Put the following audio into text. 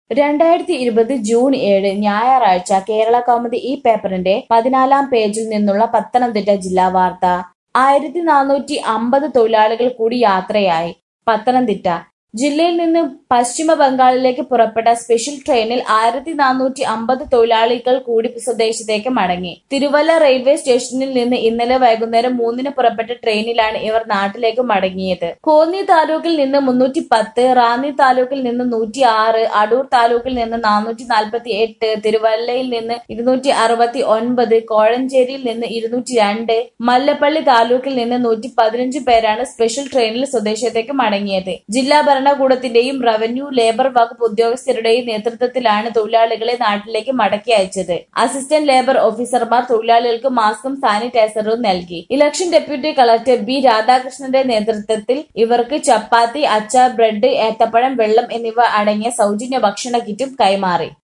രണ്ടായിരത്തി ഇരുപത് ജൂൺ ഏഴ് ഞായറാഴ്ച കേരള കൗമുദി ഈ പേപ്പറിന്റെ പതിനാലാം പേജിൽ നിന്നുള്ള പത്തനംതിട്ട ജില്ലാ വാർത്ത ആയിരത്തി നാനൂറ്റി അമ്പത് തൊഴിലാളികൾ കൂടി യാത്രയായി പത്തനംതിട്ട ജില്ലയിൽ നിന്ന് പശ്ചിമ ബംഗാളിലേക്ക് പുറപ്പെട്ട സ്പെഷ്യൽ ട്രെയിനിൽ ആയിരത്തി നാനൂറ്റി അമ്പത് തൊഴിലാളികൾ കൂടി സ്വദേശത്തേക്ക് മടങ്ങി തിരുവല്ല റെയിൽവേ സ്റ്റേഷനിൽ നിന്ന് ഇന്നലെ വൈകുന്നേരം മൂന്നിന് പുറപ്പെട്ട ട്രെയിനിലാണ് ഇവർ നാട്ടിലേക്ക് മടങ്ങിയത് കോന്നി താലൂക്കിൽ നിന്ന് മുന്നൂറ്റി പത്ത് റാന്നി താലൂക്കിൽ നിന്ന് നൂറ്റി ആറ് അടൂർ താലൂക്കിൽ നിന്ന് നാനൂറ്റി നാൽപ്പത്തി എട്ട് തിരുവല്ലയിൽ നിന്ന് ഇരുന്നൂറ്റി അറുപത്തി ഒൻപത് കോഴഞ്ചേരിയിൽ നിന്ന് ഇരുന്നൂറ്റി രണ്ട് മല്ലപ്പള്ളി താലൂക്കിൽ നിന്ന് നൂറ്റി പതിനഞ്ച് പേരാണ് സ്പെഷ്യൽ ട്രെയിനിൽ സ്വദേശത്തേക്ക് മടങ്ങിയത് ജില്ലാ ഭരണകൂടത്തിന്റെയും റവന്യൂ ലേബർ വകുപ്പ് ഉദ്യോഗസ്ഥരുടെയും നേതൃത്വത്തിലാണ് തൊഴിലാളികളെ നാട്ടിലേക്ക് മടക്കി അയച്ചത് അസിസ്റ്റന്റ് ലേബർ ഓഫീസർമാർ തൊഴിലാളികൾക്ക് മാസ്കും സാനിറ്റൈസറും നൽകി ഇലക്ഷൻ ഡെപ്യൂട്ടി കളക്ടർ ബി രാധാകൃഷ്ണന്റെ നേതൃത്വത്തിൽ ഇവർക്ക് ചപ്പാത്തി അച്ചാർ ബ്രെഡ് ഏത്തപ്പഴം വെള്ളം എന്നിവ അടങ്ങിയ സൗജന്യ ഭക്ഷണ കിറ്റും കൈമാറി